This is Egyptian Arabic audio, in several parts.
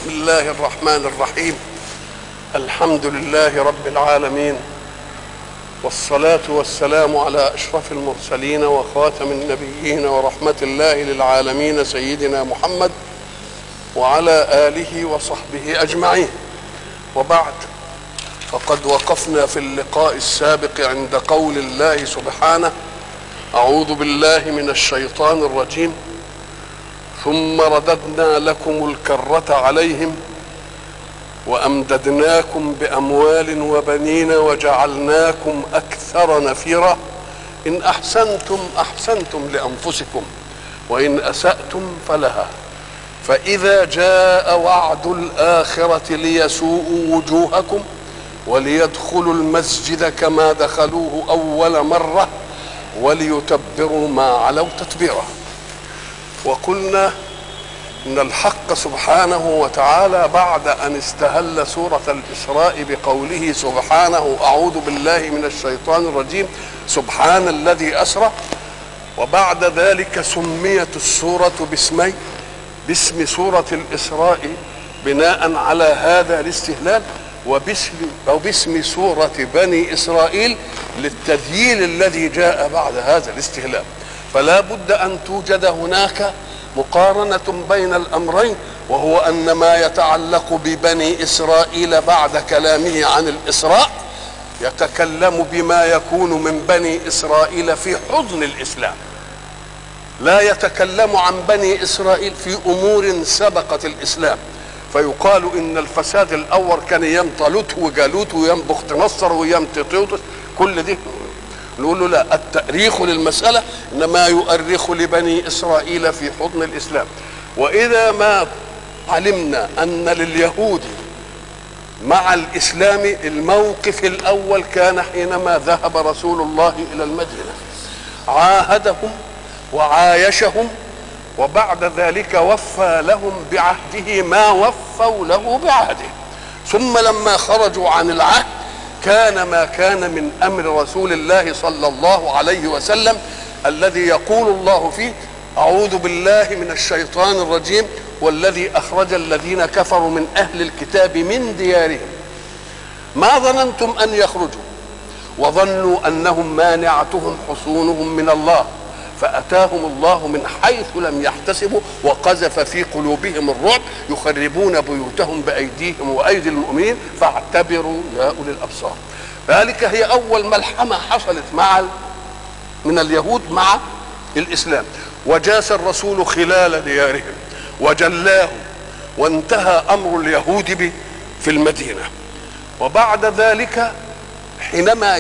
بسم الله الرحمن الرحيم الحمد لله رب العالمين والصلاة والسلام على أشرف المرسلين وخاتم النبيين ورحمة الله للعالمين سيدنا محمد وعلى آله وصحبه أجمعين وبعد فقد وقفنا في اللقاء السابق عند قول الله سبحانه أعوذ بالله من الشيطان الرجيم ثم رددنا لكم الكرة عليهم وأمددناكم بأموال وبنين وجعلناكم أكثر نفيرا إن أحسنتم أحسنتم لأنفسكم وإن أسأتم فلها فإذا جاء وعد الآخرة ليسوءوا وجوهكم وليدخلوا المسجد كما دخلوه أول مرة وليتبروا ما علوا تتبيرا وقلنا ان الحق سبحانه وتعالى بعد ان استهل سوره الاسراء بقوله سبحانه اعوذ بالله من الشيطان الرجيم سبحان الذي اسرى وبعد ذلك سميت السوره باسمين باسم سوره الاسراء بناء على هذا الاستهلال وباسم او باسم سوره بني اسرائيل للتذييل الذي جاء بعد هذا الاستهلال فلا بد ان توجد هناك مقارنه بين الامرين وهو ان ما يتعلق ببني اسرائيل بعد كلامه عن الاسراء يتكلم بما يكون من بني اسرائيل في حضن الاسلام لا يتكلم عن بني اسرائيل في امور سبقت الاسلام فيقال ان الفساد الاول كان ايام طالوت وجالوت وايام بخت نصر وايام تيتوس كل دي نقول له لا التأريخ للمسألة إنما يؤرخ لبني إسرائيل في حضن الإسلام وإذا ما علمنا أن لليهود مع الإسلام الموقف الأول كان حينما ذهب رسول الله إلى المدينة عاهدهم وعايشهم وبعد ذلك وفى لهم بعهده ما وفوا له بعهده ثم لما خرجوا عن العهد كان ما كان من امر رسول الله صلى الله عليه وسلم الذي يقول الله فيه اعوذ بالله من الشيطان الرجيم والذي اخرج الذين كفروا من اهل الكتاب من ديارهم ما ظننتم ان يخرجوا وظنوا انهم مانعتهم حصونهم من الله فاتاهم الله من حيث لم يحتسبوا وقذف في قلوبهم الرعب يخربون بيوتهم بايديهم وايدي المؤمنين فاعتبروا يا اولي الابصار ذلك هي اول ملحمه حصلت مع من اليهود مع الاسلام وجاس الرسول خلال ديارهم وجلاهم وانتهى امر اليهود في المدينه وبعد ذلك حينما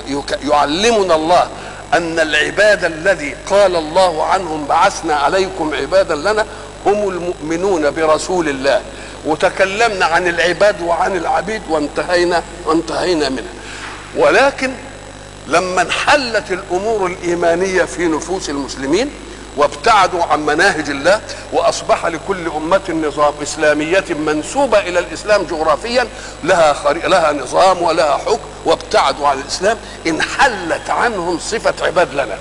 يعلمنا الله ان العباد الذي قال الله عنهم بعثنا عليكم عبادا لنا هم المؤمنون برسول الله وتكلمنا عن العباد وعن العبيد وانتهينا وانتهينا منها ولكن لما انحلت الامور الايمانيه في نفوس المسلمين وابتعدوا عن مناهج الله واصبح لكل امه نظام اسلاميه منسوبه الى الاسلام جغرافيا لها خري... لها نظام ولها حكم وابتعدوا عن الاسلام انحلت عنهم صفه عباد لنا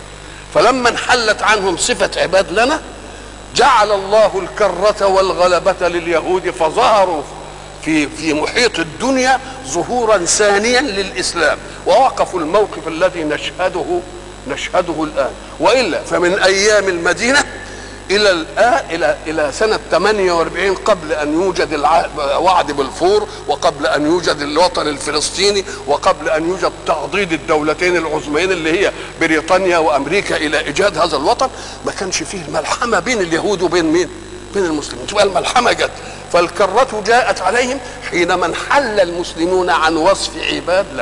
فلما انحلت عنهم صفه عباد لنا جعل الله الكره والغلبه لليهود فظهروا في في محيط الدنيا ظهورا ثانيا للاسلام ووقفوا الموقف الذي نشهده نشهده الان والا فمن ايام المدينه الى الان الى الى سنه 48 قبل ان يوجد الوعد بالفور وقبل ان يوجد الوطن الفلسطيني وقبل ان يوجد تعضيد الدولتين العظميين اللي هي بريطانيا وامريكا الى ايجاد هذا الوطن ما كانش فيه الملحمه بين اليهود وبين مين؟ بين المسلمين تبقى الملحمه جت فالكرة جاءت عليهم حينما انحل المسلمون عن وصف عباد لنا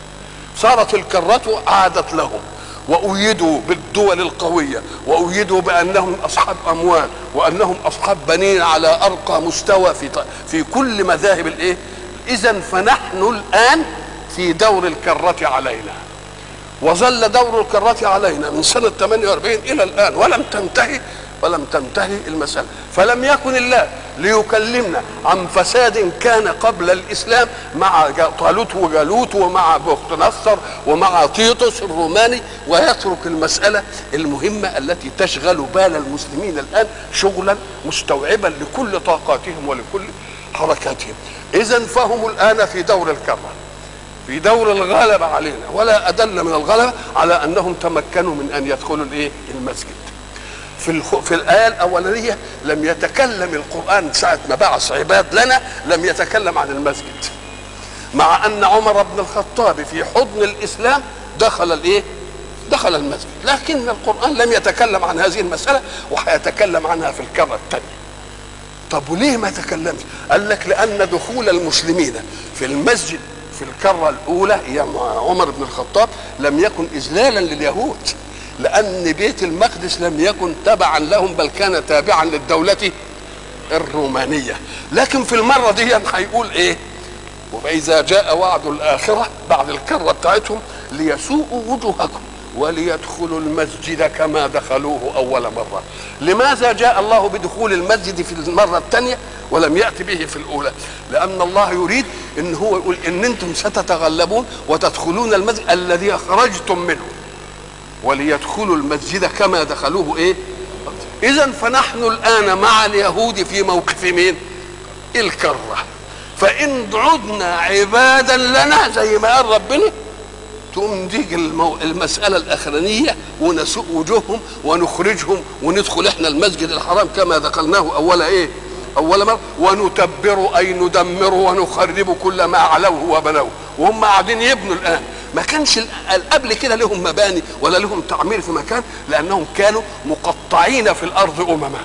صارت الكرة عادت لهم وأيدوا بالدول القوية وأيدوا بأنهم أصحاب أموال وأنهم أصحاب بنين على أرقى مستوى في في كل مذاهب الإيه؟ إذا فنحن الآن في دور الكرة علينا وظل دور الكرة علينا من سنة 48 إلى الآن ولم تنتهي ولم تنتهي المسألة فلم يكن الله ليكلمنا عن فساد كان قبل الإسلام مع طالوت وجالوت ومع بخت نصر ومع تيتوس الروماني ويترك المسألة المهمة التي تشغل بال المسلمين الآن شغلا مستوعبا لكل طاقاتهم ولكل حركاتهم إذا فهم الآن في دور الكرة في دور الغلبة علينا ولا أدل من الغلبة على أنهم تمكنوا من أن يدخلوا الإيه المسجد في الخ... في الآية الأولانية لم يتكلم القرآن ساعة ما بعث عباد لنا لم يتكلم عن المسجد مع أن عمر بن الخطاب في حضن الإسلام دخل الإيه؟ دخل المسجد لكن القرآن لم يتكلم عن هذه المسألة وهيتكلم عنها في الكرة الثانية طب وليه ما تكلمش قال لك لأن دخول المسلمين في المسجد في الكرة الأولى أيام عمر بن الخطاب لم يكن إذلالا لليهود لأن بيت المقدس لم يكن تبعا لهم بل كان تابعا للدولة الرومانية لكن في المرة دي هيقول إيه وإذا جاء وعد الآخرة بعد الكرة بتاعتهم ليسوءوا وجوهكم وليدخلوا المسجد كما دخلوه أول مرة لماذا جاء الله بدخول المسجد في المرة الثانية ولم يأتي به في الأولى لأن الله يريد إن هو يقول إن أنتم ستتغلبون وتدخلون المسجد الذي أخرجتم منه وليدخلوا المسجد كما دخلوه إيه إذا فنحن الآن مع اليهود في موقف مين الكرة فإن عدنا عبادا لنا زي ما قال ربنا تقوم تيجي المو... المسألة الأخرانية ونسوء وجوههم ونخرجهم وندخل احنا المسجد الحرام كما دخلناه أول إيه؟ أول مرة ونتبر أي ندمر ونخرب كل ما علوه وبنوه وهم قاعدين يبنوا الآن ما كانش قبل كده لهم مباني ولا لهم تعمير في مكان لأنهم كانوا مقطعين في الأرض أمما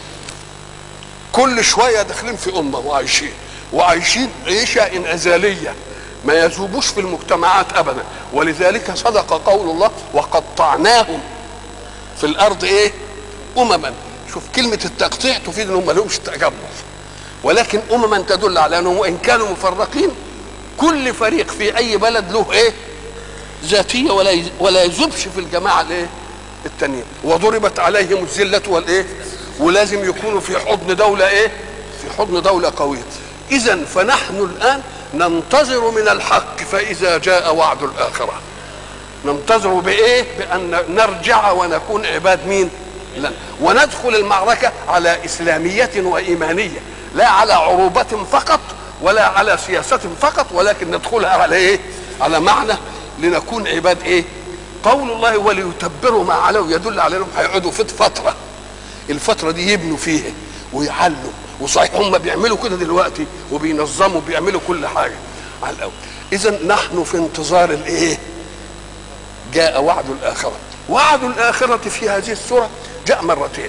كل شوية داخلين في أمة وعايشين وعايشين عيشة انعزالية ما يذوبوش في المجتمعات ابدا ولذلك صدق قول الله وقطعناهم في الارض ايه امما شوف كلمه التقطيع تفيد انهم ما لهمش تجمع ولكن امما تدل على انهم وان كانوا مفرقين كل فريق في اي بلد له ايه ذاتيه ولا ولا يذوبش في الجماعه الايه التانيين وضربت عليهم الذله والايه ولازم يكونوا في حضن دوله ايه في حضن دوله قويه اذا فنحن الان ننتظر من الحق فإذا جاء وعد الآخرة ننتظر بإيه بأن نرجع ونكون عباد مين لا. وندخل المعركة على إسلامية وإيمانية لا على عروبة فقط ولا على سياسة فقط ولكن ندخلها على إيه على معنى لنكون عباد إيه قول الله وليتبروا ما علوا يدل على انهم هيقعدوا في فتره الفتره دي يبنوا فيها ويعلوا وصحيح هم بيعملوا كده دلوقتي وبينظموا بيعملوا كل حاجه على الاول اذا نحن في انتظار الايه جاء وعد الاخره وعد الاخره في هذه السوره جاء مرتين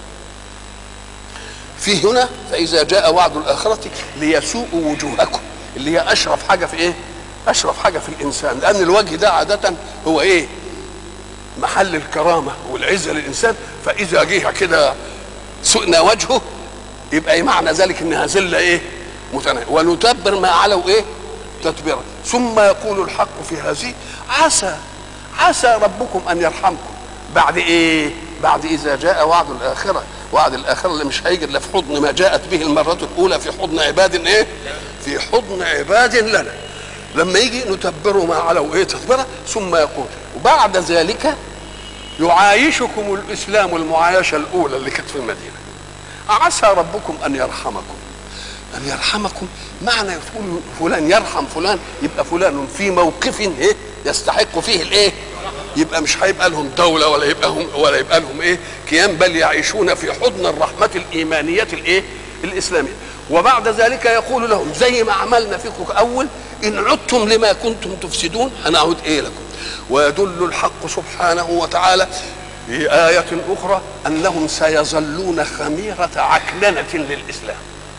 في هنا فاذا جاء وعد الاخره ليسوءوا وجوهكم اللي هي اشرف حاجه في ايه اشرف حاجه في الانسان لان الوجه ده عاده هو ايه محل الكرامه والعزه للانسان فاذا جه كده سئنا وجهه يبقى إيه معنى ذلك انها ذله ايه متناهيه ونتبر ما علوا ايه تتبيرا ثم يقول الحق في هذه عسى عسى ربكم ان يرحمكم بعد ايه بعد اذا جاء وعد الاخره وعد الاخره اللي مش هيجي الا في حضن ما جاءت به المره الاولى في حضن عباد ايه في حضن عباد لنا لما يجي نتبر ما علوا ايه تتبيرا ثم يقول وبعد ذلك يعايشكم الاسلام المعايشه الاولى اللي كانت في المدينه عسى ربكم ان يرحمكم ان يرحمكم معنى يقول فلان يرحم فلان يبقى فلان في موقف ايه يستحق فيه الايه يبقى مش هيبقى لهم دولة ولا يبقى هم ولا يبقى لهم ايه كيان بل يعيشون في حضن الرحمة الإيمانية الايه الإسلامية وبعد ذلك يقول لهم زي ما عملنا فيكم أول إن عدتم لما كنتم تفسدون هنعود إيه لكم ويدل الحق سبحانه وتعالى في آية أخرى أنهم سيظلون خميرة عكننة للإسلام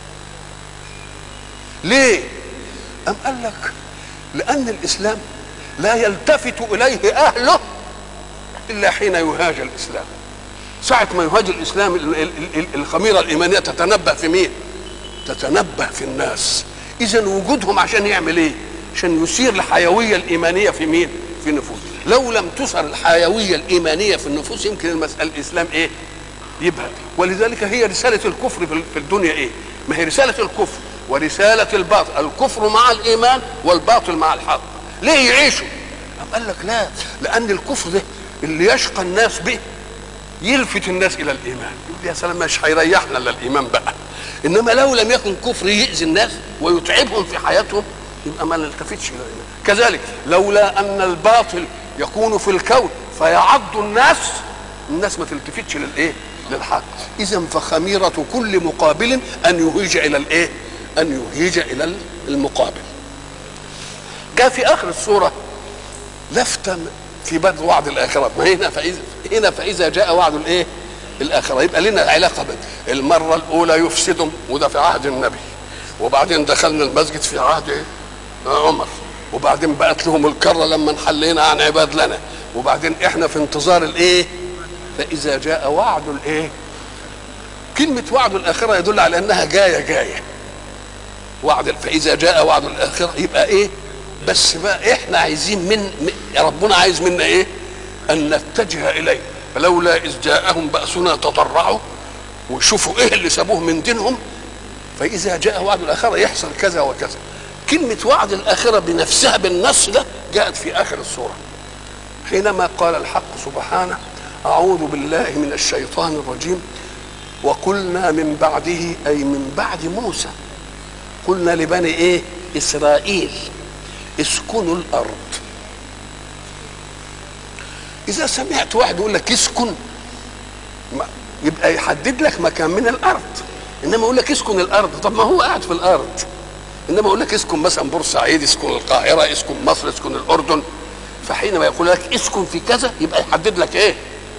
ليه؟ أم قال لك لأن الإسلام لا يلتفت إليه أهله إلا حين يهاج الإسلام ساعة ما يهاج الإسلام الخميرة الإيمانية تتنبه في مين؟ تتنبه في الناس إذا وجودهم عشان يعمل إيه؟ عشان يثير الحيوية الإيمانية في مين؟ في نفوس لو لم تثر الحيويه الايمانيه في النفوس يمكن المساله الاسلام ايه يبقى ولذلك هي رساله الكفر في الدنيا ايه ما هي رساله الكفر ورساله الباطل الكفر مع الايمان والباطل مع الحق ليه يعيشوا أم قال لك لا لان الكفر ده اللي يشقى الناس به يلفت الناس الى الايمان يقول يا سلام مش هيريحنا الا الايمان بقى انما لو لم يكن كفر يؤذي الناس ويتعبهم في حياتهم يبقى ما نلتفتش الى الايمان كذلك لولا ان الباطل يكون في الكون فيعض الناس الناس ما تلتفتش للايه للحق اذا فخميره كل مقابل ان يهيج الى الايه ان يهيج الى المقابل جاء في اخر السوره لفته في بدر وعد الاخره ما هنا فاذا هنا فاذا جاء وعد الايه الاخره يبقى لنا علاقه بد المره الاولى يفسدهم وده في عهد النبي وبعدين دخلنا المسجد في عهد إيه؟ عمر وبعدين بقت لهم الكره لما انحلينا عن عباد لنا وبعدين احنا في انتظار الايه فاذا جاء وعد الايه كلمه وعد الاخره يدل على انها جايه جايه وعد فاذا جاء وعد الاخره يبقى ايه بس بقى احنا عايزين من ربنا عايز منا ايه ان نتجه اليه فلولا اذ جاءهم باسنا تضرعوا ويشوفوا ايه اللي سابوه من دينهم فاذا جاء وعد الاخره يحصل كذا وكذا كلمه وعد الاخره بنفسها بالنص ده جاءت في اخر السوره حينما قال الحق سبحانه اعوذ بالله من الشيطان الرجيم وقلنا من بعده اي من بعد موسى قلنا لبني ايه اسرائيل اسكنوا الارض اذا سمعت واحد يقول لك اسكن يبقى يحدد لك مكان من الارض انما يقول لك اسكن الارض طب ما هو قاعد في الارض انما يقول لك اسكن مثلا بورسعيد اسكن القاهره اسكن مصر اسكن الاردن فحينما يقول لك اسكن في كذا يبقى يحدد لك ايه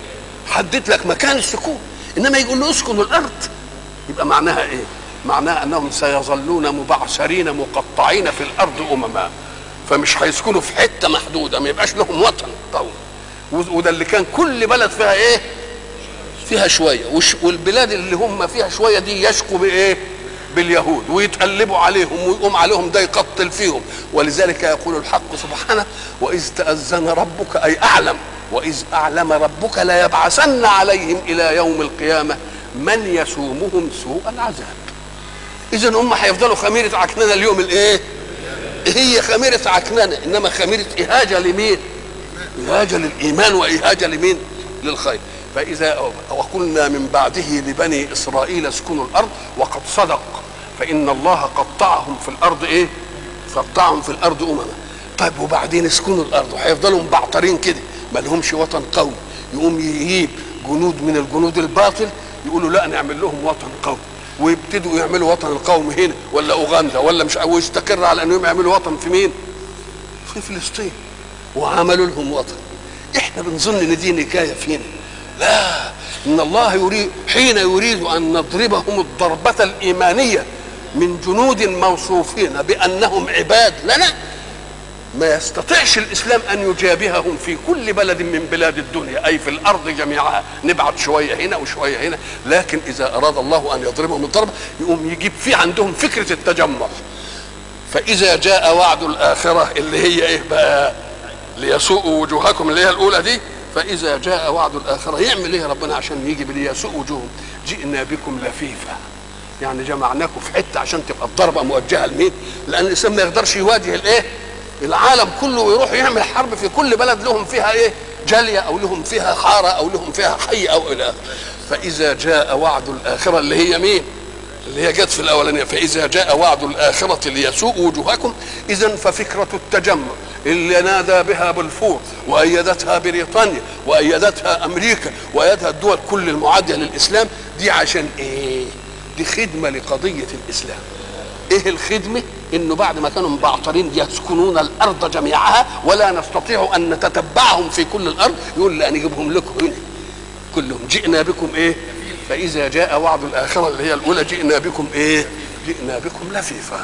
حدد لك مكان السكون انما يقول له اسكن الارض يبقى معناها ايه معناها انهم سيظلون مبعثرين مقطعين في الارض امما فمش هيسكنوا في حته محدوده ما يبقاش لهم وطن طول وده اللي كان كل بلد فيها ايه فيها شويه والبلاد اللي هم فيها شويه دي يشقوا بايه باليهود ويتقلبوا عليهم ويقوم عليهم ده يقتل فيهم ولذلك يقول الحق سبحانه واذ تاذن ربك اي اعلم واذ اعلم ربك ليبعثن عليهم الى يوم القيامه من يسومهم سوء العذاب اذا هم هيفضلوا خميره عكننه اليوم الايه هي خميره عكننه انما خميره اهاجه لمين اهاجه للايمان واهاجه لمين للخير فاذا وقلنا من بعده لبني اسرائيل اسكنوا الارض وقد صدق فان الله قطعهم في الارض ايه قطعهم في الارض امما طيب وبعدين اسكنوا الارض وهيفضلوا مبعترين كده ما لهمش وطن قومي يقوم يجيب جنود من الجنود الباطل يقولوا لا نعمل لهم وطن قومي ويبتدوا يعملوا وطن القوم هنا ولا اوغندا ولا مش ويستقر على انهم يعملوا وطن في مين؟ في فلسطين وعملوا لهم وطن احنا بنظن ان دي نكايه فينا لا ان الله يريد حين يريد ان نضربهم الضربه الايمانيه من جنود موصوفين بانهم عباد لنا ما يستطيعش الاسلام ان يجابههم في كل بلد من بلاد الدنيا اي في الارض جميعها نبعت شويه هنا وشويه هنا لكن اذا اراد الله ان يضربهم الضربه يقوم يجيب في عندهم فكره التجمع فاذا جاء وعد الاخره اللي هي ايه بقى ليسوءوا وجوهكم اللي هي الاولى دي فاذا جاء وعد الاخره يعمل ايه ربنا عشان يجي ليسوء وجوههم جئنا بكم لفيفا يعني جمعناكم في حته عشان تبقى الضربه موجهه لمين؟ لان الانسان ما يقدرش يواجه الايه؟ العالم كله ويروح يعمل حرب في كل بلد لهم فيها ايه؟ جاليه او لهم فيها حاره او لهم فيها حي او الى اخره. فاذا جاء وعد الاخره اللي هي مين؟ اللي هي جت في الاولانيه فاذا جاء وعد الاخره ليسوء وجوهكم اذا ففكره التجمع اللي نادى بها بلفور وايدتها بريطانيا وايدتها امريكا وايدها الدول كل المعاديه للاسلام دي عشان ايه؟ دي خدمه لقضيه الاسلام. ايه الخدمه؟ انه بعد ما كانوا مبعترين يسكنون الارض جميعها ولا نستطيع ان نتتبعهم في كل الارض يقول لا نجيبهم لكم هنا كلهم جئنا بكم ايه؟ فاذا جاء وعد الاخره اللي هي الاولى جئنا بكم ايه؟ جئنا بكم لفيفا.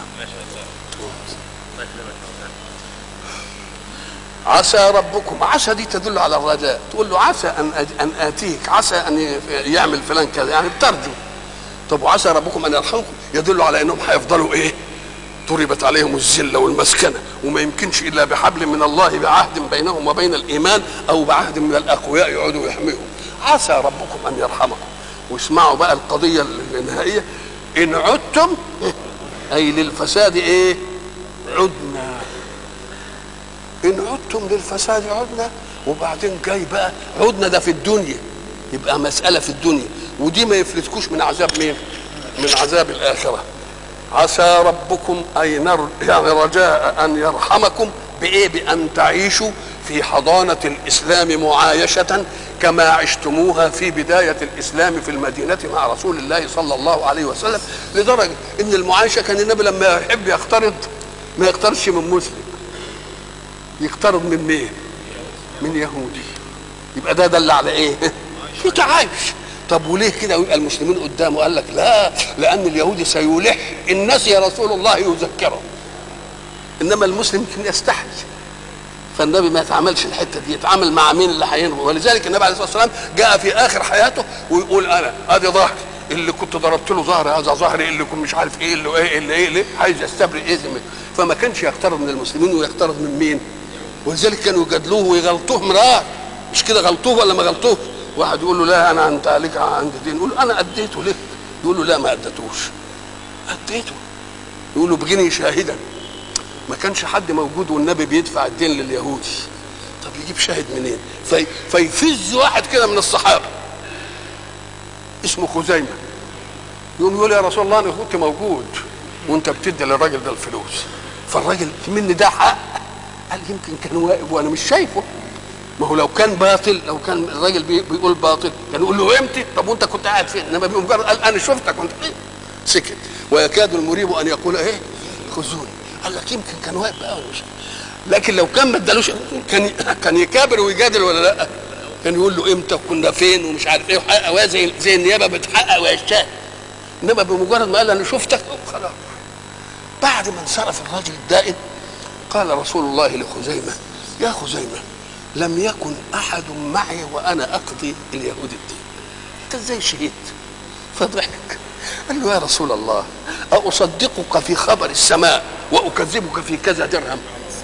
عسى ربكم عسى دي تدل على الرجاء تقول له عسى ان أج... ان اتيك عسى ان يعمل فلان كذا يعني بترجو طب وعسى ربكم ان يرحمكم يدل على انهم هيفضلوا ايه ضربت عليهم الذله والمسكنه وما يمكنش الا بحبل من الله بعهد بينهم وبين الايمان او بعهد من الاقوياء يقعدوا يحميهم عسى ربكم ان يرحمكم واسمعوا بقى القضيه النهائيه ان عدتم اي للفساد ايه عدنا ان عدتم للفساد عدنا وبعدين جاي بقى عدنا ده في الدنيا يبقى مساله في الدنيا ودي ما يفلتكوش من عذاب مين من عذاب الاخره عسى ربكم اي نر يعني رجاء ان يرحمكم بايه بان تعيشوا في حضانه الاسلام معايشه كما عشتموها في بدايه الاسلام في المدينه مع رسول الله صلى الله عليه وسلم لدرجه ان المعايشه كان النبي لما يحب يقترض ما يقترضش من مسلم يقترض من مين؟ من يهودي يبقى ده دل على ايه؟ في تعايش طب وليه كده ويبقى المسلمين قدامه قال لك لا لان اليهودي سيلح ان نسي رسول الله يذكره انما المسلم يمكن يستحي فالنبي ما يتعاملش الحته دي يتعامل مع مين اللي هينبغي ولذلك النبي عليه الصلاه والسلام جاء في اخر حياته ويقول انا ادي ظهري اللي كنت ضربت له ظهري هذا ظهري اللي كنت مش عارف ايه اللي ايه اللي ايه اللي عايز يستبرئ ايه ذمته فما كانش يقترض من المسلمين ويقترض من مين؟ ولذلك كانوا يجادلوه ويغلطوه مرار مش كده غلطوه ولا ما غلطوه؟ واحد يقول له لا انا انت عليك عند دين يقول له انا اديته لك يقول له لا ما اديتوش اديته يقول له بغني شاهدا ما كانش حد موجود والنبي بيدفع الدين لليهودي طب يجيب شاهد منين في فيفز واحد كده من الصحابه اسمه خزيمه يقوم يقول يا رسول الله انا كنت موجود وانت بتدي للراجل ده الفلوس فالراجل مني ده حق قال يمكن كان واقف وانا مش شايفه ما هو لو كان باطل لو كان الراجل بي بيقول باطل كان يقول له امتى طب وانت كنت قاعد فين انما بمجرد قال انا شفتك وانت فين سكت ويكاد المريب ان يقول ايه خذوني قال لك يمكن كان واقف بقى مش لكن لو كان ما ادالوش كان كان يكابر ويجادل ولا لا كان يقول له امتى وكنا فين ومش عارف ايه وحقق زي زي النيابه بتحقق ويشتاق انما بمجرد ما قال انا شفتك خلاص بعد ما انصرف الرجل الدائن قال رسول الله لخزيمه يا خزيمه لم يكن احد معي وانا اقضي اليهود الدين انت ازاي شهدت فضحك قال له يا رسول الله أصدقك في خبر السماء وأكذبك في كذا درهم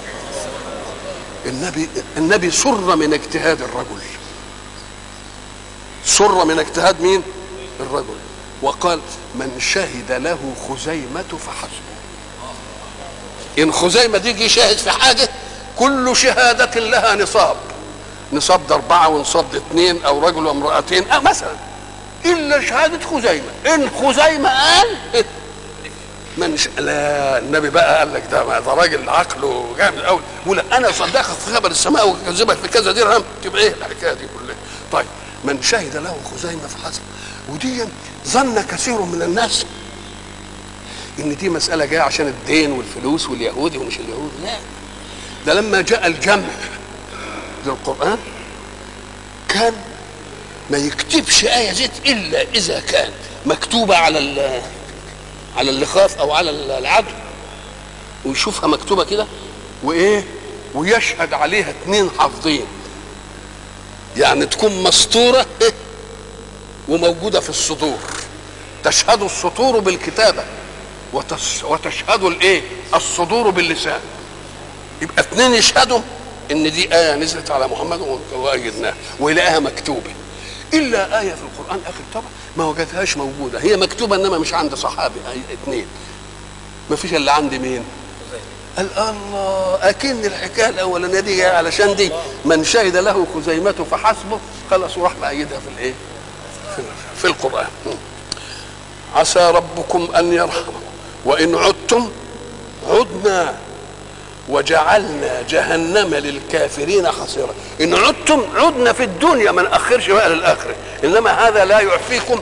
النبي النبي سر من اجتهاد الرجل سر من اجتهاد مين الرجل وقال من شهد له خزيمة فحسبه إن خزيمة دي يجي شاهد في حاجة كل شهادة لها نصاب نصاب ده أربعة ونصاب ده اثنين أو رجل وامرأتين أو مثلا إلا شهادة خزيمة إن خزيمة قال من ش... لا النبي بقى قال لك ده ده راجل عقله جامد قوي بيقول انا صدقك في خبر السماء وكذبك في كذا درهم تبقى ايه الحكايه دي كلها طيب من شهد له خزيمه فحسب ودي ظن كثير من الناس ان دي مساله جايه عشان الدين والفلوس واليهودي ومش اليهودي لا ده لما جاء الجمع للقران كان ما يكتبش آية زيت إلا إذا كان مكتوبة على على اللخاف أو على العدو ويشوفها مكتوبة كده وإيه ويشهد عليها اتنين حافظين يعني تكون مسطورة وموجودة في الصدور تشهد السطور بالكتابة وتشهد الايه الصدور باللسان يبقى اثنين يشهدوا ان دي ايه نزلت على محمد وايدناها ويلاقيها مكتوبه الا ايه في القران اخر طبعا ما وجدهاش موجوده هي مكتوبه انما مش عند صحابي اثنين ما فيش الا عند مين قال الله اكن الحكايه الاولانيه دي علشان دي من شهد له خزيمته فحسبه خلاص وراح مأيدها في الايه في, في القران عسى ربكم ان يرحمكم وان عدتم عدنا وجعلنا جهنم للكافرين حصيرا ان عدتم عدنا في الدنيا ما ناخرش بقى للاخره انما هذا لا يعفيكم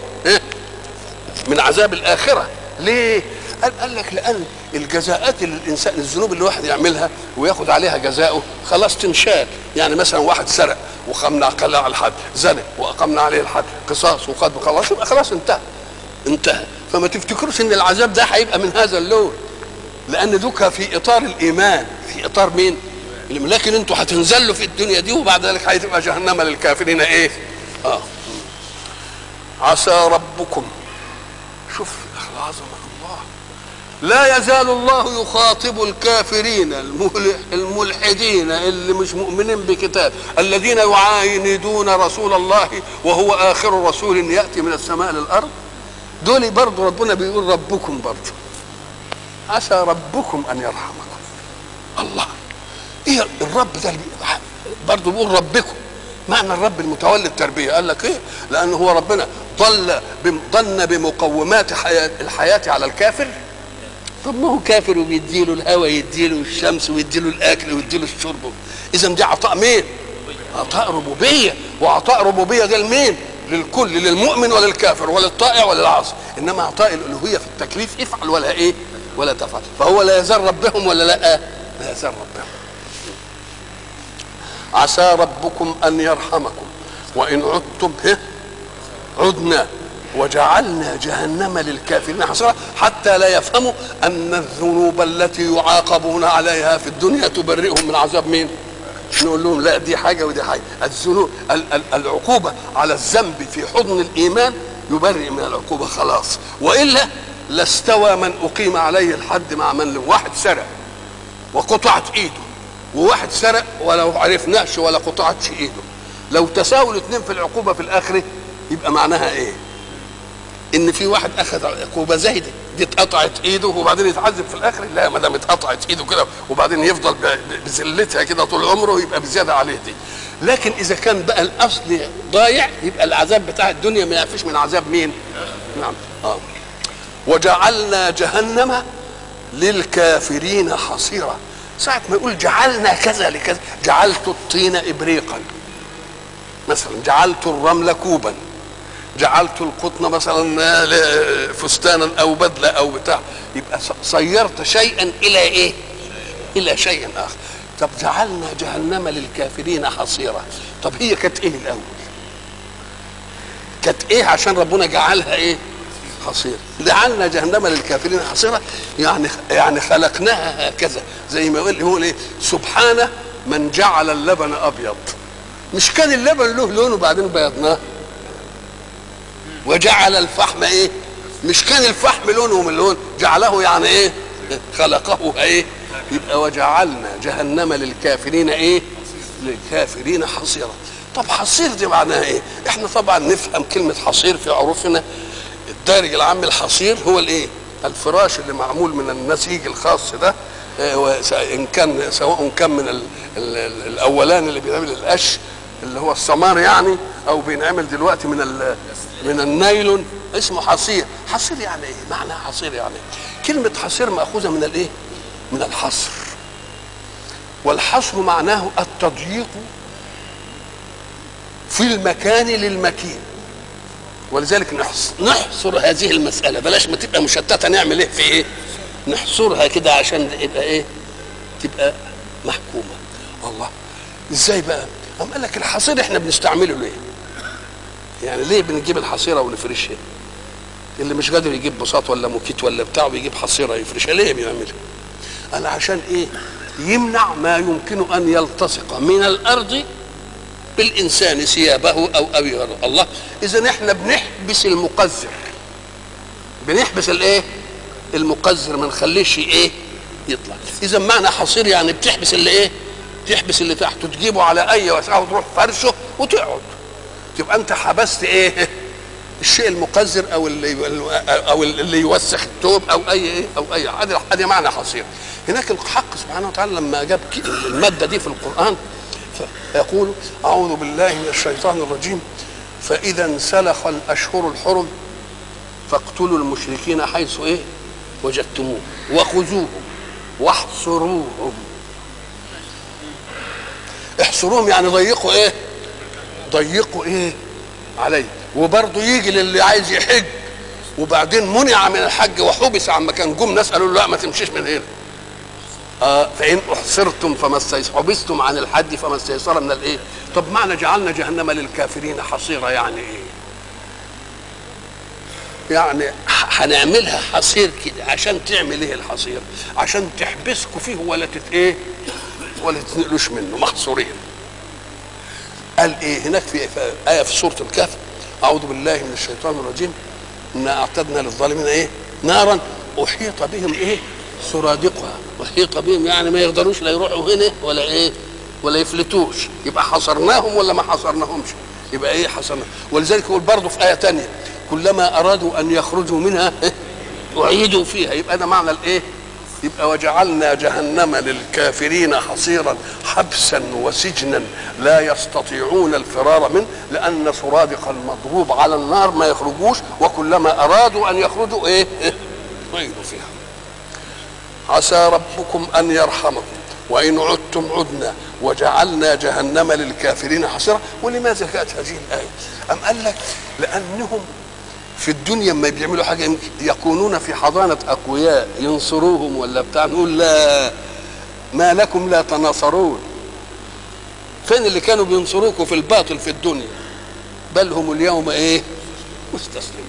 من عذاب الاخره ليه قال, قال لك لان الجزاءات اللي الانسان الذنوب اللي الواحد يعملها وياخد عليها جزاؤه خلاص تنشال يعني مثلا واحد سرق وقمنا على الحد زنى واقمنا عليه الحد قصاص وقد خلاص يبقى خلاص انتهى انتهى فما تفتكروش ان العذاب ده هيبقى من هذا اللون لان دوكا في اطار الايمان في اطار مين لكن انتوا هتنزلوا في الدنيا دي وبعد ذلك هتبقى جهنم للكافرين ايه اه عسى ربكم شوف عظمه الله لا يزال الله يخاطب الكافرين الملحدين اللي مش مؤمنين بكتاب الذين يعاندون رسول الله وهو اخر رسول ياتي من السماء للارض دول برضه ربنا بيقول ربكم برضه عسى ربكم ان يرحمكم الله ايه الرب ده برضه بيقول ربكم معنى الرب المتولي التربيه قال لك ايه لان هو ربنا ضل ضن بمقومات حياة الحياه على الكافر طب ما هو كافر وبيديله الهواء يديله الشمس ويديله الاكل ويديله الشرب اذا دي عطاء مين عطاء ربوبيه وعطاء ربوبيه ده لمين للكل للمؤمن وللكافر وللطائع وللعاصي انما عطاء الالوهيه في التكليف افعل ولا ايه ولا تفعل فهو لا يزال ربهم ولا لا لا يزال ربهم عسى ربكم ان يرحمكم وان عدتم به عدنا وجعلنا جهنم للكافرين حصرا حتى لا يفهموا ان الذنوب التي يعاقبون عليها في الدنيا تبرئهم من عذاب مين؟ نقول لهم لا دي حاجه ودي حاجه الذنوب العقوبه على الذنب في حضن الايمان يبرئ من العقوبه خلاص والا لاستوى من اقيم عليه الحد مع من واحد سرق وقطعت ايده وواحد سرق ولو عرفناش ولا قطعتش ايده لو تساووا الاثنين في العقوبه في الاخره يبقى معناها ايه ان في واحد اخذ عقوبه زايده دي اتقطعت ايده وبعدين يتعذب في الاخر لا ما دام اتقطعت ايده كده وبعدين يفضل بذلتها كده طول عمره يبقى بزياده عليه دي لكن اذا كان بقى الاصل ضايع يبقى العذاب بتاع الدنيا ما يعفيش من عذاب مين نعم اه وجعلنا جهنم للكافرين حصيرا ساعة ما يقول جعلنا كذا لكذا جعلت الطين إبريقا مثلا جعلت الرمل كوبا جعلت القطن مثلا فستانا او بدله او بتاع يبقى صيرت شيئا الى ايه؟ الى شيء اخر طب جعلنا جهنم للكافرين حصيرا طب هي كانت ايه الاول؟ كانت ايه عشان ربنا جعلها ايه؟ حصيرة جعلنا جهنم للكافرين حصيرة يعني يعني خلقناها هكذا زي ما يقول يقول ايه سبحان من جعل اللبن ابيض مش كان اللبن له لون وبعدين بيضناه وجعل الفحم ايه مش كان الفحم لونه من لون جعله يعني ايه خلقه ايه يبقى وجعلنا جهنم للكافرين ايه للكافرين حصيرا طب حصير دي معناها ايه احنا طبعا نفهم كلمة حصير في عروفنا الدارج العام الحصير هو الايه الفراش اللي معمول من النسيج الخاص ده ان كان سواء كان من ال ال ال الاولاني اللي بيعمل القش اللي هو السمار يعني او بينعمل دلوقتي من من النايلون اسمه حصير حصير يعني ايه معنى حصير يعني إيه؟ كلمة حصير مأخوذة من الايه من الحصر والحصر معناه التضييق في المكان للمكين ولذلك نحصر هذه المسألة بلاش ما تبقى مشتتة نعمل ايه في ايه نحصرها كده عشان يبقى ايه تبقى محكومة الله ازاي بقى قام قال لك الحصير احنا بنستعمله ليه يعني ليه بنجيب الحصيره ونفرشها اللي مش قادر يجيب بساط ولا موكيت ولا بتاع بيجيب حصيره يفرشها ليه بيعملها قال عشان ايه يمنع ما يمكن ان يلتصق من الارض بالانسان ثيابه او اويره الله اذا احنا بنحبس المقذر بنحبس الايه المقذر ما نخليش ايه يطلع اذا معنى حصير يعني بتحبس اللي ايه تحبس اللي تحته تجيبه على اي وسعه وتروح فرشه وتقعد تبقى انت حبست ايه الشيء المقذر او اللي او اللي يوسخ الثوب او اي ايه او اي هذا هذا معنى حصير هناك الحق سبحانه وتعالى لما جاب الماده دي في القران يقول اعوذ بالله من الشيطان الرجيم فاذا انسلخ الاشهر الحرم فاقتلوا المشركين حيث ايه وجدتموه وخذوهم واحصروهم احصروهم يعني ضيقوا ايه ضيقوا ايه عليه وبرضه يجي للي عايز يحج وبعدين منع من الحج وحبس عما كان جم ناس قالوا له لا ما تمشيش من هنا آه فان احصرتم فما استيسر حبستم عن الحج فما استيسر من الايه طب معنى جعلنا جهنم للكافرين حصيره يعني ايه يعني هنعملها حصير كده عشان تعمل ايه الحصير عشان تحبسكوا فيه ولا تت ايه ولا تنقلوش منه محصورين قال ايه هناك في ايه في سوره الكهف اعوذ بالله من الشيطان الرجيم انا اعتدنا للظالمين ايه نارا احيط بهم ايه سرادقها احيط بهم يعني ما يقدروش لا يروحوا هنا ولا ايه ولا يفلتوش يبقى حصرناهم ولا ما حصرناهمش يبقى ايه حصرنا ولذلك يقول برضه في ايه تانية كلما ارادوا ان يخرجوا منها اعيدوا فيها يبقى ده معنى الايه يبقى وجعلنا جهنم للكافرين حصيرا حبسا وسجنا لا يستطيعون الفرار منه لان سرادق المضروب على النار ما يخرجوش وكلما ارادوا ان يخرجوا ايه اعيدوا فيها عسى ربكم ان يرحمكم وان عدتم عدنا وجعلنا جهنم للكافرين حصيرا ولماذا جاءت هذه الايه ام قال لك لانهم في الدنيا ما بيعملوا حاجه يكونون في حضانه اقوياء ينصروهم ولا بتاع نقول لا ما لكم لا تناصرون فين اللي كانوا بينصروكم في الباطل في الدنيا بل هم اليوم ايه مستسلمون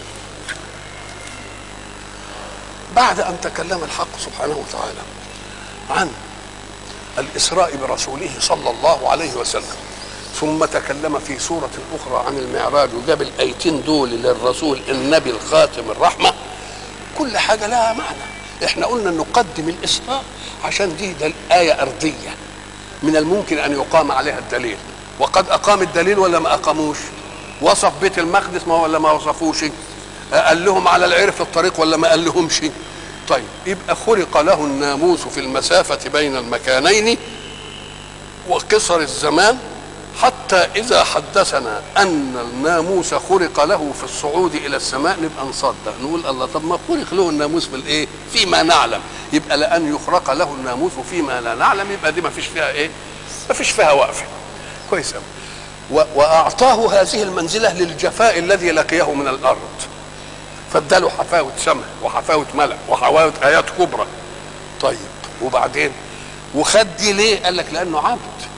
بعد ان تكلم الحق سبحانه وتعالى عن الاسراء برسوله صلى الله عليه وسلم ثم تكلم في سورة أخرى عن المعراج وجاب الآيتين دول للرسول النبي الخاتم الرحمة كل حاجة لها معنى احنا قلنا نقدم الإسراء عشان دي ده الآية أرضية من الممكن أن يقام عليها الدليل وقد أقام الدليل ولا ما أقاموش وصف بيت المقدس ما ولا ما وصفوش قال لهم على العير في الطريق ولا ما قال لهمش طيب يبقى خلق له الناموس في المسافة بين المكانين وقصر الزمان حتى إذا حدثنا أن الناموس خلق له في الصعود إلى السماء نبقى نصدق نقول الله طب ما خلق له الناموس في الإيه؟ فيما نعلم يبقى لأن يخرق له الناموس فيما لا نعلم يبقى دي ما فيش فيها إيه؟ ما فيش فيها وقفة كويس أوي وأعطاه هذه المنزلة للجفاء الذي لقيه من الأرض فاداله حفاوة سماء وحفاوة ملأ وحفاوة آيات كبرى طيب وبعدين وخد دي ليه؟ قال لك لأنه عبد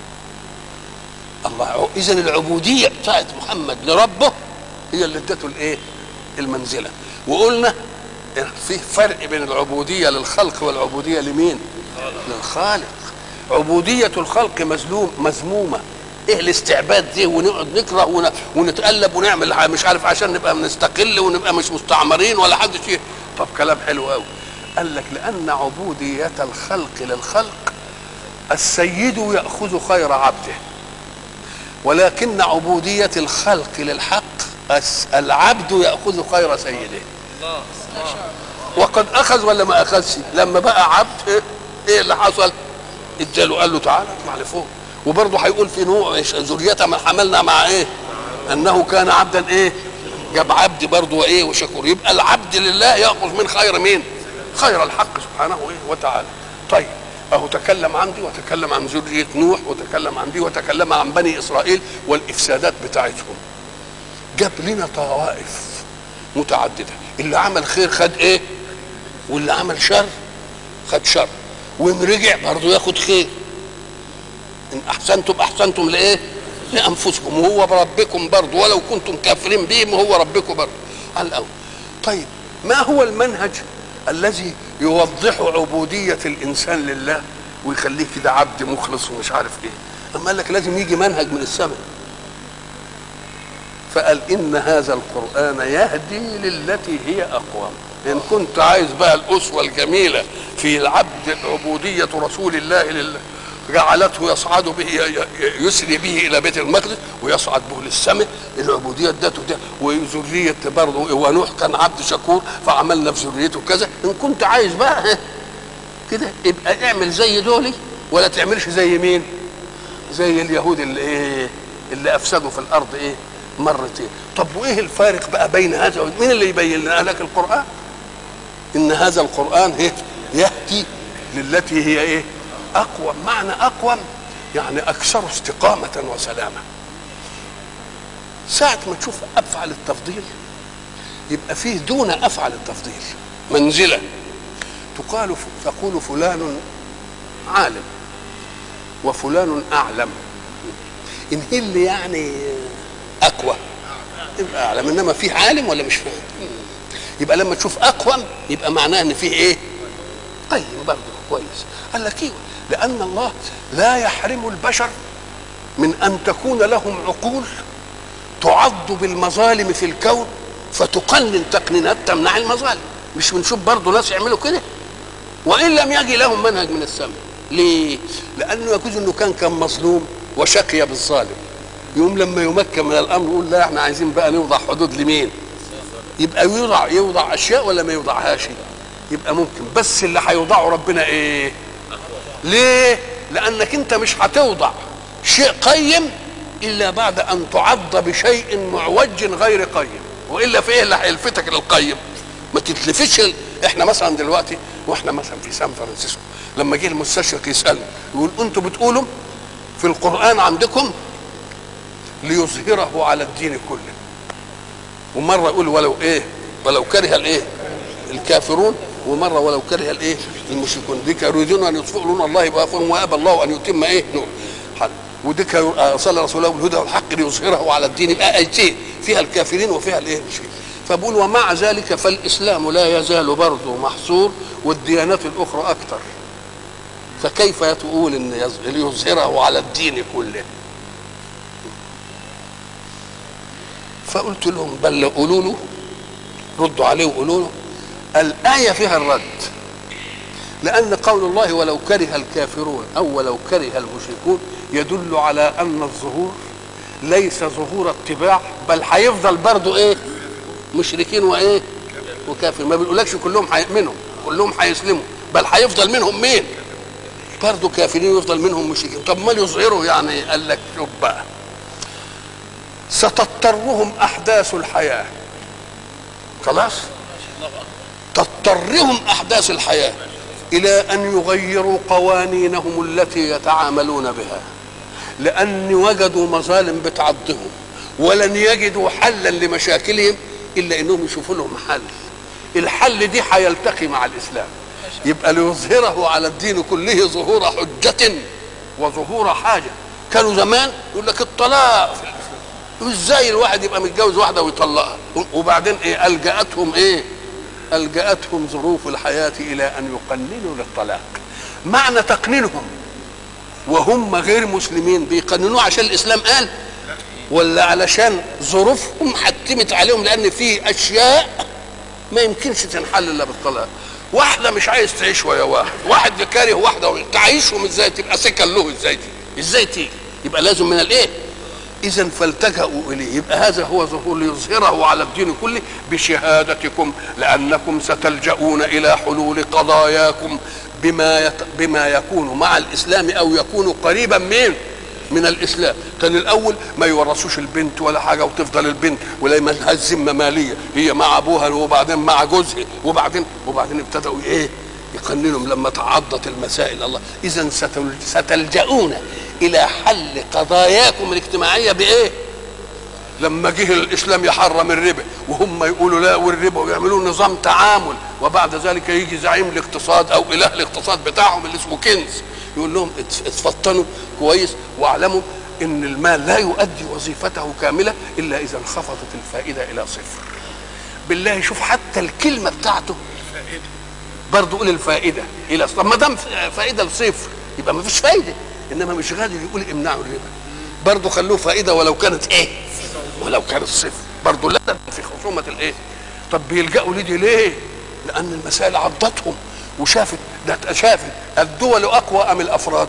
الله اذا العبوديه بتاعت محمد لربه هي اللي ادته الايه المنزله وقلنا في فرق بين العبوديه للخلق والعبوديه لمين للخالق عبوديه الخلق مظلوم مذمومه ايه الاستعباد دي ونقعد نكره ون... ونتقلب ونعمل مش عارف عشان نبقى بنستقل ونبقى مش مستعمرين ولا حد شيء طب كلام حلو قوي قال لك لان عبوديه الخلق للخلق السيد ياخذ خير عبده ولكن عبودية الخلق للحق العبد يأخذ خير سيده وقد أخذ ولا ما أخذش لما بقى عبد إيه, إيه اللي حصل اداله قال له تعالى اطلع لفوق وبرضه هيقول في نوع ذرية من حملنا مع ايه انه كان عبدا ايه جاب عبد برضه وايه وشكور يبقى العبد لله ياخذ من خير مين خير الحق سبحانه ايه وتعالى طيب اهو تكلم عن دي وتكلم عن ذريه نوح وتكلم عن دي وتكلم عن بني اسرائيل والافسادات بتاعتهم جاب لنا طوائف متعدده اللي عمل خير خد ايه واللي عمل شر خد شر وان رجع برضه ياخد خير ان احسنتم احسنتم لايه لانفسكم وهو ربكم برضه ولو كنتم كافرين بهم وهو ربكم برضه على الاول طيب ما هو المنهج الذي يوضح عبودية الإنسان لله ويخليه كده عبد مخلص ومش عارف إيه أما قال لك لازم يجي منهج من السماء فقال إن هذا القرآن يهدي للتي هي أقوم إن كنت عايز بقى الأسوة الجميلة في العبد عبودية رسول الله لله جعلته يصعد به يسري به الى بيت المقدس ويصعد به للسماء العبوديه ادته ده وذريه برضه ونوح كان عبد شكور فعملنا في ذريته كذا ان كنت عايز بقى كده يبقى اعمل زي دولي ولا تعملش زي مين؟ زي اليهود اللي ايه؟ اللي افسدوا في الارض ايه؟ مرتين طب وايه الفارق بقى بين هذا مين اللي يبين لنا لك القران؟ ان هذا القران إيه؟ يهدي للتي هي ايه؟ اقوم معنى اقوم يعني اكثر استقامه وسلامه ساعه ما تشوف افعل التفضيل يبقى فيه دون افعل التفضيل منزله تقال تقول فلان عالم وفلان اعلم ان هي اللي يعني اقوى يبقى اعلم انما فيه عالم ولا مش فاهم يبقى لما تشوف اقوم يبقى معناه ان فيه ايه قيم برضه كويس قال لك ايه لأن الله لا يحرم البشر من أن تكون لهم عقول تعض بالمظالم في الكون فتقنن تقنينات تمنع المظالم مش بنشوف برضه ناس يعملوا كده وان لم يجي لهم منهج من السماء ليه لانه يجوز انه كان كان مظلوم وشقي بالظالم يقوم لما يمكن من الامر يقول لا احنا عايزين بقى نوضع حدود لمين يبقى يوضع يوضع اشياء ولا ما يوضعهاش يبقى ممكن بس اللي هيوضعه ربنا ايه ليه لانك انت مش هتوضع شيء قيم الا بعد ان تعض بشيء معوج غير قيم والا في ايه اللي هيلفتك للقيم ما تتلفتش ال- احنا مثلا دلوقتي واحنا مثلا في سان فرانسيسكو لما جه المستشرق يسالني يقول انتوا بتقولوا في القران عندكم ليظهره على الدين كله ومره يقول ولو ايه ولو كره الايه الكافرون ومره ولو كره الايه المشركون ديك يريدون ان يطفئوا نور الله بافواههم وابى الله ان يتم ايه نور حل. وديك صلى رسوله بالهدى والحق ليظهره على الدين يبقى ايتين فيها الكافرين وفيها الايه المشركين فبقول ومع ذلك فالاسلام لا يزال برضه محصور والديانات الاخرى اكثر فكيف تقول ان يظ- ليظهره على الدين كله فقلت لهم بل قولوا له ردوا عليه وقولوا له الآية فيها الرد لأن قول الله ولو كره الكافرون أو ولو كره المشركون يدل على أن الظهور ليس ظهور اتباع بل هيفضل برضه إيه مشركين وإيه وكافر ما بنقولكش كلهم هيؤمنوا كلهم هيسلموا بل هيفضل منهم مين برضه كافرين ويفضل منهم مشركين طب ما يظهروا يعني قال لك شوف بقى ستضطرهم احداث الحياه خلاص تضطرهم احداث الحياه الى ان يغيروا قوانينهم التي يتعاملون بها لان وجدوا مظالم بتعضهم ولن يجدوا حلا لمشاكلهم الا انهم يشوفوا لهم حل الحل دي هيلتقي مع الاسلام يبقى ليظهره على الدين كله ظهور حجة وظهور حاجة كانوا زمان يقول لك الطلاق في الإسلام ازاي الواحد يبقى متجوز واحدة ويطلقها وبعدين ايه ألجأتهم ايه ألجأتهم ظروف الحياة إلى أن يقننوا للطلاق معنى تقنينهم وهم غير مسلمين بيقننوه عشان الإسلام قال ولا علشان ظروفهم حتمت عليهم لأن في أشياء ما يمكنش تنحل إلا بالطلاق واحده مش عايز تعيش ويا واحد واحد كاره واحده تعيشهم ازاي تبقى سكن له ازاي دي ازاي تيجي يبقى لازم من الايه اذا فالتجأوا اليه يبقى هذا هو ظهور ليظهره على الدين كله بشهادتكم لانكم ستلجؤون الى حلول قضاياكم بما يت... بما يكون مع الاسلام او يكون قريبا من من الاسلام كان الاول ما يورثوش البنت ولا حاجه وتفضل البنت ولا ملهاش ذمه ماليه هي مع ابوها وبعدين مع جوزها وبعدين وبعدين ابتدأوا ايه يقننهم لما تعضت المسائل الله اذا ستل... ستلجؤون الى حل قضاياكم الاجتماعيه بايه لما جه الاسلام يحرم الربا وهم يقولوا لا والربا ويعملوا نظام تعامل وبعد ذلك يجي زعيم الاقتصاد او اله الاقتصاد بتاعهم اللي اسمه كنز يقول لهم اتفطنوا كويس واعلموا ان المال لا يؤدي وظيفته كامله الا اذا انخفضت الفائده الى صفر بالله شوف حتى الكلمه بتاعته برضه قول الفائده الى طب ما دام فائده لصفر يبقى ما فيش فايده انما مش قادر يقول امنعوا الربا برضه خلوه فائده ولو كانت ايه ولو كانت صفر برضه لا في خصومه الايه طب بيلجأوا لدي ليه لان المسائل عضتهم وشافت ده شافت الدول اقوى ام الافراد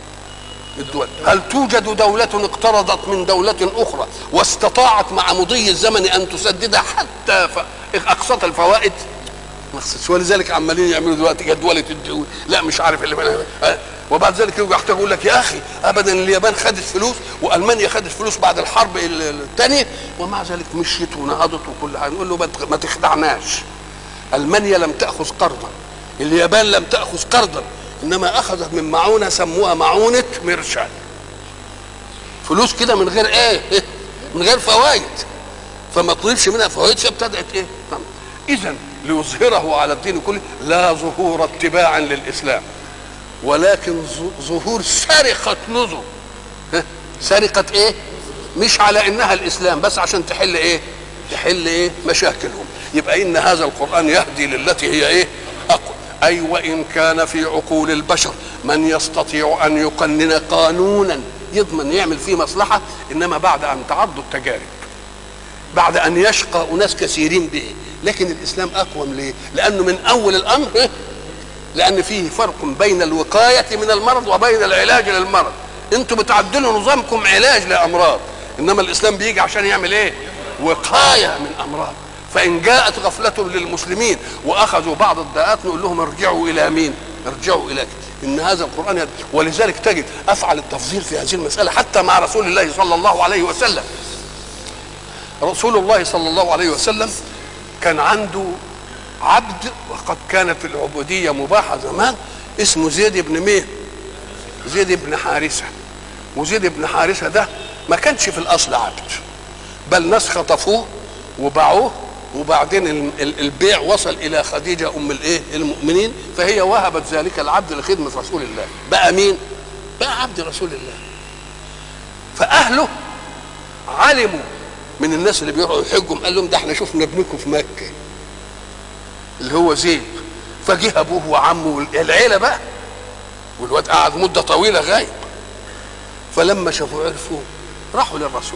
الدول هل توجد دولة اقترضت من دولة أخرى واستطاعت مع مضي الزمن أن تسددها حتى ف... أقساط الفوائد مخصص ولذلك عمالين يعملوا دلوقتي جدولة الديون لا مش عارف اللي منها أه. وبعد ذلك يجوا يحتاجوا يقول لك يا أخي أبدا اليابان خدت فلوس وألمانيا خدت فلوس بعد الحرب الثانية ومع ذلك مشيت ونهضت وكل حاجة نقول له ما تخدعناش ألمانيا لم تأخذ قرضا اليابان لم تأخذ قرضا انما اخذت من معونه سموها معونه مرشال فلوس كده من غير ايه من غير فوائد فما طلبش منها فوائد فابتدات ايه اذا ليظهره على الدين كله لا ظهور اتباع للاسلام ولكن ظهور سرقه نظم سرقه ايه مش على انها الاسلام بس عشان تحل ايه تحل ايه مشاكلهم يبقى ان هذا القران يهدي للتي هي ايه اقوى أي وإن كان في عقول البشر من يستطيع أن يقنن قانونا يضمن يعمل فيه مصلحة إنما بعد أن تعضوا التجارب بعد أن يشقى أناس كثيرين به لكن الاسلام اقوم ليه لانه من اول الامر إيه؟ لان فيه فرق بين الوقايه من المرض وبين العلاج للمرض انتوا بتعدلوا نظامكم علاج لامراض انما الاسلام بيجي عشان يعمل ايه وقايه من امراض فان جاءت غفله للمسلمين واخذوا بعض الداءات نقول لهم ارجعوا الى مين ارجعوا الى ان هذا القران يد ولذلك تجد افعل التفضيل في هذه المساله حتى مع رسول الله صلى الله عليه وسلم رسول الله صلى الله عليه وسلم كان عنده عبد وقد كانت العبوديه مباحه زمان اسمه زيد بن مين زيد بن حارثه وزيد بن حارثه ده ما كانش في الاصل عبد بل ناس خطفوه وباعوه وبعدين البيع وصل الى خديجه ام الايه المؤمنين فهي وهبت ذلك العبد لخدمه رسول الله بقى مين بقى عبد رسول الله فاهله علموا من الناس اللي بيروحوا يحجوا قال لهم ده احنا شفنا ابنكم في مكه اللي هو زيد فجه ابوه وعمه العيله بقى والواد قعد مده طويله غايب فلما شافوا عرفوا راحوا للرسول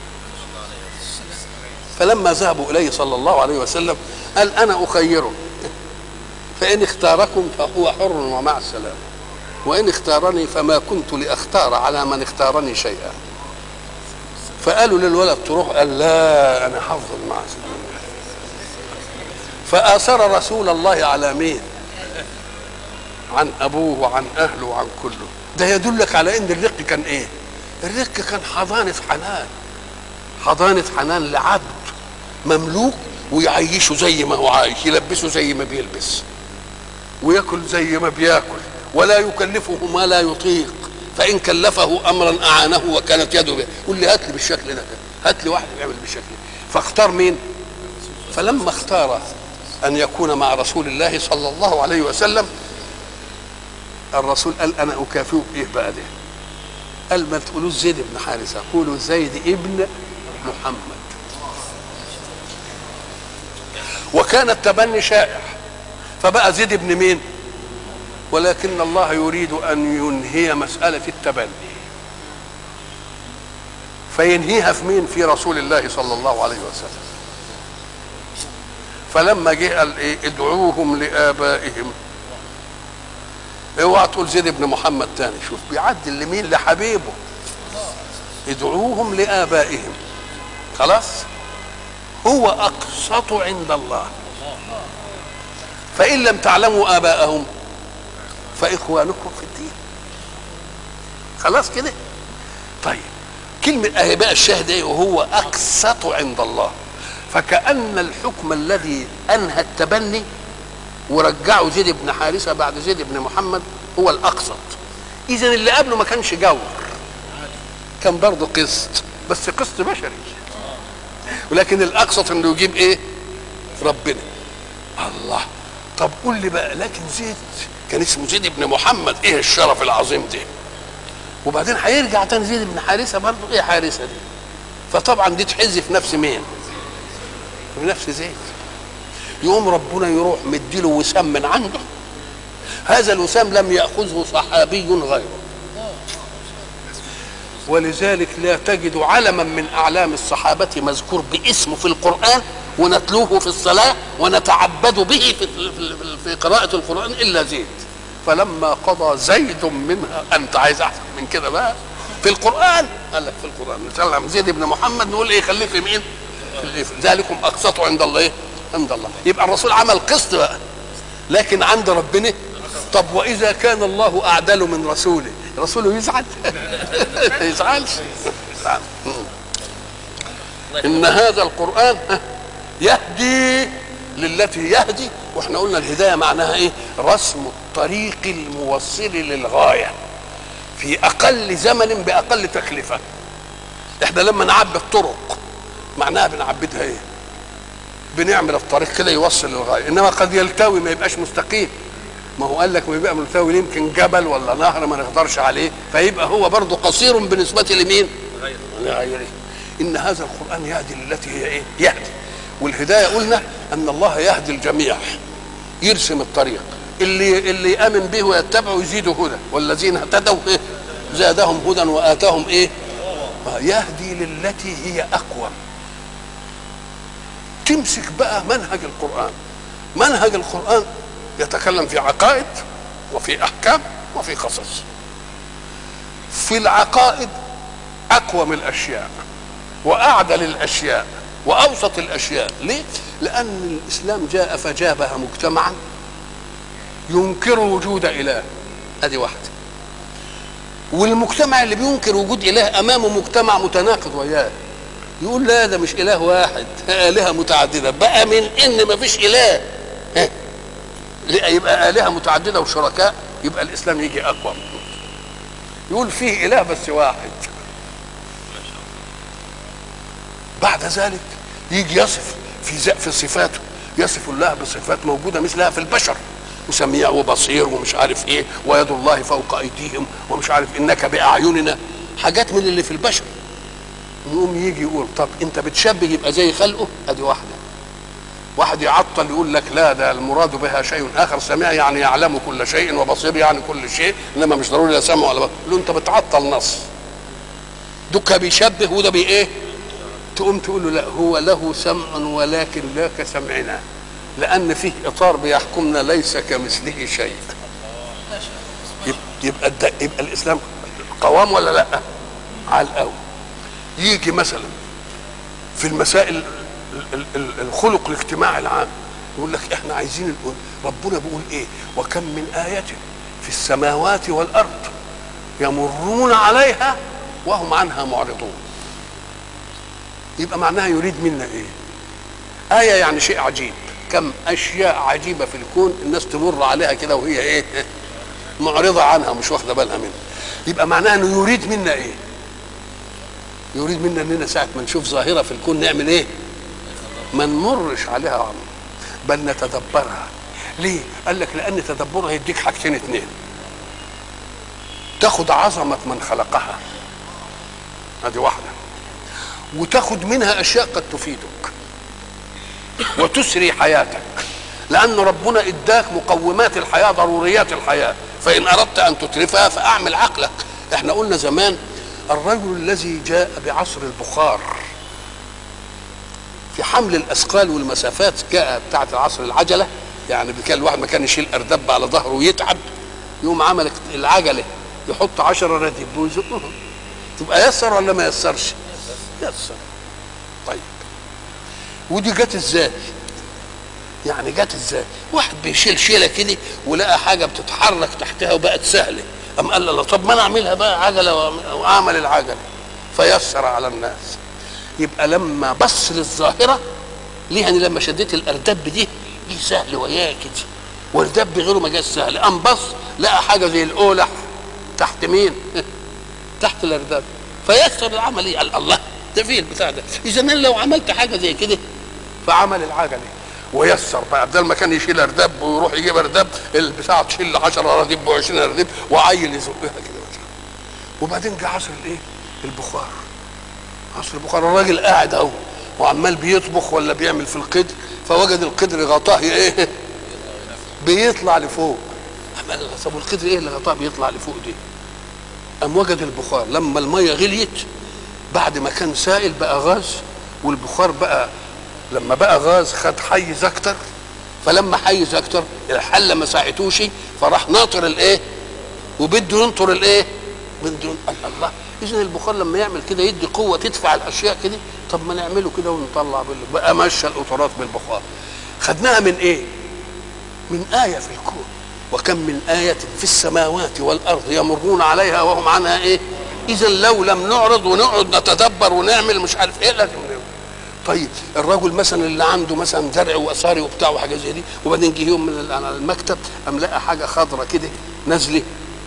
فلما ذهبوا اليه صلى الله عليه وسلم قال انا اخيره فان اختاركم فهو حر ومع السلامه وان اختارني فما كنت لاختار على من اختارني شيئا فقالوا للولد تروح قال لا انا حافظ مع السلامه فآثر رسول الله على مين عن أبوه وعن أهله وعن كله ده يدلك على إن الرق كان إيه الرق كان حضانة حنان حضانة حنان لعبد مملوك ويعيشه زي ما هو عايش يلبسه زي ما بيلبس وياكل زي ما بياكل ولا يكلفه ما لا يطيق فإن كلفه أمرا أعانه وكانت يده به قول لي هات لي بالشكل ده هات لي واحد يعمل بالشكل ده فاختار مين فلما اختار ان يكون مع رسول الله صلى الله عليه وسلم الرسول قال انا اكافئه بايه بقى ده قال ما تقولوش زيد بن حارثه قولوا زيد ابن محمد وكان التبني شائع فبقى زيد بن مين ولكن الله يريد ان ينهي مساله التبني فينهيها في مين في رسول الله صلى الله عليه وسلم فلما جه قال ايه ادعوهم لابائهم اوعى تقول زيد بن محمد تاني شوف بيعدل لمين لحبيبه ادعوهم لابائهم خلاص هو اقسط عند الله فان لم تعلموا اباءهم فاخوانكم في الدين خلاص كده طيب كلمه اهي بقى الشاهد ايه وهو اقسط عند الله فكأن الحكم الذي أنهى التبني ورجعه زيد بن حارثة بعد زيد بن محمد هو الأقسط إذا اللي قبله ما كانش جور كان برضه قسط بس قسط بشري ولكن الأقسط إنه يجيب إيه؟ ربنا الله طب قول لي بقى لكن زيد كان اسمه زيد بن محمد إيه الشرف العظيم ده؟ وبعدين هيرجع تاني زيد بن حارثة برضه إيه حارثة دي؟ فطبعا دي تحز في نفس مين؟ في نفس زيت يقوم ربنا يروح مديله وسام من عنده هذا الوسام لم ياخذه صحابي غيره ولذلك لا تجد علما من اعلام الصحابه مذكور باسمه في القران ونتلوه في الصلاه ونتعبد به في, في, في قراءه القران الا زيد فلما قضى زيد منها انت عايز احسن من كده بقى في القران قال لك في القران نسلم زيد بن محمد نقول ايه خليه في مين ذلكم اقسط عند الله ايه؟ عند الله يبقى الرسول عمل قسط بقى لكن عند ربنا طب واذا كان الله اعدل من رسوله رسوله يزعل ما يزعلش ان هذا القران يهدي للتي يهدي واحنا قلنا الهدايه معناها ايه رسم الطريق الموصل للغايه في اقل زمن باقل تكلفه احنا لما نعبي الطرق معناها بنعبدها ايه بنعمل الطريق كده يوصل للغايه انما قد يلتوي ما يبقاش مستقيم ما هو قال لك ما يبقى ملتوي يمكن جبل ولا نهر ما نقدرش عليه فيبقى هو برضه قصير بالنسبه لمين لغيره ان هذا القران يهدي للتي هي ايه يهدي والهدايه قلنا ان الله يهدي الجميع يرسم الطريق اللي اللي يامن به ويتبعه يزيده هدى والذين اهتدوا إيه؟ زادهم هدى واتاهم ايه يهدي للتي هي اقوم تمسك بقى منهج القرآن منهج القرآن يتكلم في عقائد وفي أحكام وفي قصص في العقائد أقوم الأشياء وأعدل الأشياء وأوسط الأشياء ليه؟ لأن الإسلام جاء فجابها مجتمعا ينكر وجود إله هذه واحدة والمجتمع اللي بينكر وجود إله أمامه مجتمع متناقض وياه يقول لا ده مش إله واحد آلهة متعددة بقى من إن ما فيش إله ها. يبقى آلهة متعددة وشركاء يبقى الإسلام يجي أقوى يقول فيه إله بس واحد بعد ذلك يجي يصف في في صفاته يصف الله بصفات موجوده مثلها في البشر وسميع وبصير ومش عارف ايه ويد الله فوق ايديهم ومش عارف انك باعيننا حاجات من اللي في البشر يقوم يجي يقول طب انت بتشبه يبقى زي خلقه ادي واحده واحد يعطل يقول لك لا ده المراد بها شيء اخر سميع يعني يعلم كل شيء وبصير يعني كل شيء انما مش ضروري لا سمع ولا بصر له انت بتعطل نص دكا بيشبه وده بي ايه تقوم تقول له لا هو له سمع ولكن لا كسمعنا لان فيه اطار بيحكمنا ليس كمثله شيء يبقى يبقى, يبقى الاسلام قوام ولا لا على الاول يجي مثلا في المسائل الخلق الاجتماعي العام يقول لك احنا عايزين ربنا بيقول ايه وكم من آية في السماوات والأرض يمرون عليها وهم عنها معرضون يبقى معناها يريد منا ايه آية يعني شيء عجيب كم أشياء عجيبة في الكون الناس تمر عليها كده وهي ايه معرضة عنها مش واخدة بالها منها يبقى معناها انه يريد منا ايه يريد منا اننا ساعة ما نشوف ظاهرة في الكون نعمل ايه ما نمرش عليها عمر بل نتدبرها ليه قال لك لان تدبرها يديك حاجتين اتنين تاخد عظمة من خلقها هذه واحدة وتاخد منها اشياء قد تفيدك وتسري حياتك لان ربنا اداك مقومات الحياه ضروريات الحياه فان اردت ان تترفها فاعمل عقلك احنا قلنا زمان الرجل الذي جاء بعصر البخار في حمل الاثقال والمسافات جاء بتاعه العصر العجله يعني كان الواحد ما كان يشيل اردب على ظهره ويتعب يقوم عمل العجله يحط عشرة رديب ويزقهم تبقى يسر ولا ما يسرش؟ يسر طيب ودي جت ازاي؟ يعني جت ازاي؟ واحد بيشيل شيله كده ولقى حاجه بتتحرك تحتها وبقت سهله قام قال له طب ما انا اعملها بقى عجله واعمل العجله فيسر على الناس يبقى لما بص للظاهره ليه يعني لما شديت الاردب دي دي سهل وياه كده واردب غيره ما جاش سهل قام بص لقى حاجه زي الاولح تحت مين؟ تحت الاردب فيسر العمل ايه؟ قال الله ده فيه البتاع ده اذا انا لو عملت حاجه زي كده فعمل العجله ويسر بقى بدل ما كان يشيل اردب ويروح يجيب اردب البتاع تشيل 10 اردب و20 اردب وعيل يزقها كده وبعدين جه عصر الايه؟ البخار عصر البخار الراجل قاعد اهو وعمال بيطبخ ولا بيعمل في القدر فوجد القدر غطاه ايه؟ بيطلع لفوق عمال طب والقدر ايه اللي غطاه بيطلع لفوق دي؟ قام وجد البخار لما الميه غليت بعد ما كان سائل بقى غاز والبخار بقى لما بقى غاز خد حيز اكتر فلما حيز اكتر الحله ما ساعتوش فراح ناطر الايه وبده ينطر الايه بده الله اذا البخار لما يعمل كده يدي قوه تدفع الاشياء كده طب ما نعمله كده ونطلع بال بقى مشى القطارات بالبخار خدناها من ايه من ايه في الكون وكم من آية في السماوات والأرض يمرون عليها وهم عنها إيه؟ إذا لو لم نعرض ونقعد نتدبر ونعمل مش عارف إيه لازم نعمل. طيب الرجل مثلا اللي عنده مثلا زرع واثاري وبتاع وحاجه زي دي وبعدين جه يوم من على المكتب قام لقى حاجه خضرة كده نازله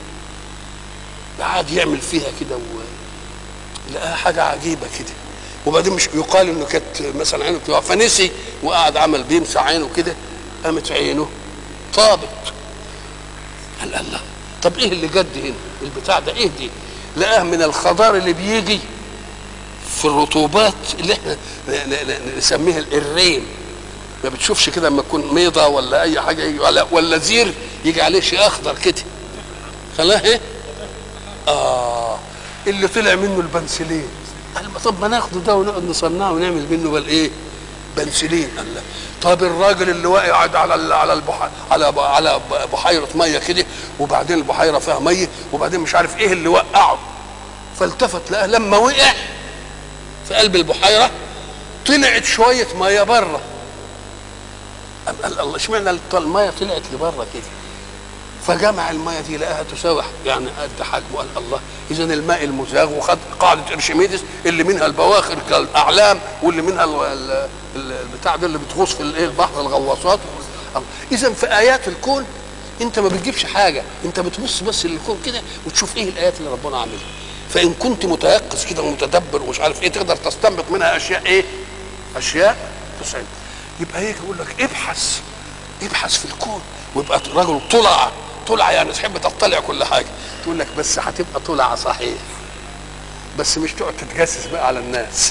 قعد يعمل فيها كده و... لقاها حاجه عجيبه كده وبعدين مش يقال انه كانت مثلا عينه بتقع فنسي وقعد عمل بيمسح عينه كده قامت عينه طابت قال الله طب ايه اللي جد هنا البتاع ده ايه دي لقاه من الخضار اللي بيجي في الرطوبات اللي احنا نسميها الريم ما بتشوفش كده لما تكون ميضه ولا اي حاجه يجي ولا ولا زير يجي عليه شيء اخضر كده خلاه ايه؟ اه اللي طلع منه البنسلين قال طب ما ناخده ده ونقعد نصنعه ونعمل منه بل ايه؟ بنسلين قال لا طب الراجل اللي واقع قاعد على ال- على البحيره على ب- على ب- بحيره ميه كده وبعدين البحيره فيها ميه وبعدين مش عارف ايه اللي وقعه فالتفت لقاه لما وقع في قلب البحيره طلعت شويه ميه بره قام قال الله اشمعنى الط- الميه طلعت لبره كده فجمع الميه دي لقاها تساوي يعني قد حجمه قال الله اذا الماء المزاغ وخد قاعده ارشميدس اللي منها البواخر كالاعلام واللي منها ال- ال- ال- البتاع ده اللي بتغوص في الايه البحر الغواصات اذا في ايات الكون انت ما بتجيبش حاجه انت بتبص بس للكون كده وتشوف ايه الايات اللي ربنا عاملها فان كنت متيقظ كده ومتدبر ومش عارف ايه تقدر تستنبط منها اشياء ايه اشياء تسعد يبقى هيك يقول لك ابحث ابحث في الكون ويبقى رجل طلع طلع يعني تحب تطلع كل حاجه تقول لك بس هتبقى طلع صحيح بس مش تقعد تتجسس بقى على الناس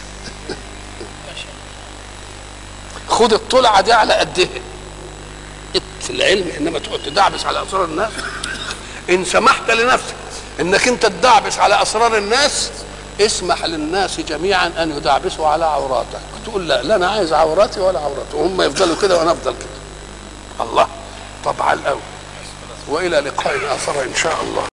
خد الطلعه دي على قدها في العلم انما تقعد تدعبس على اسرار الناس ان سمحت لنفسك انك انت تدعبس على اسرار الناس اسمح للناس جميعا ان يدعبسوا على عوراتك تقول لا لا انا عايز عوراتي ولا عوراتي وهم يفضلوا كده وانا افضل كده الله طب على الاول والى لقاء اخر ان شاء الله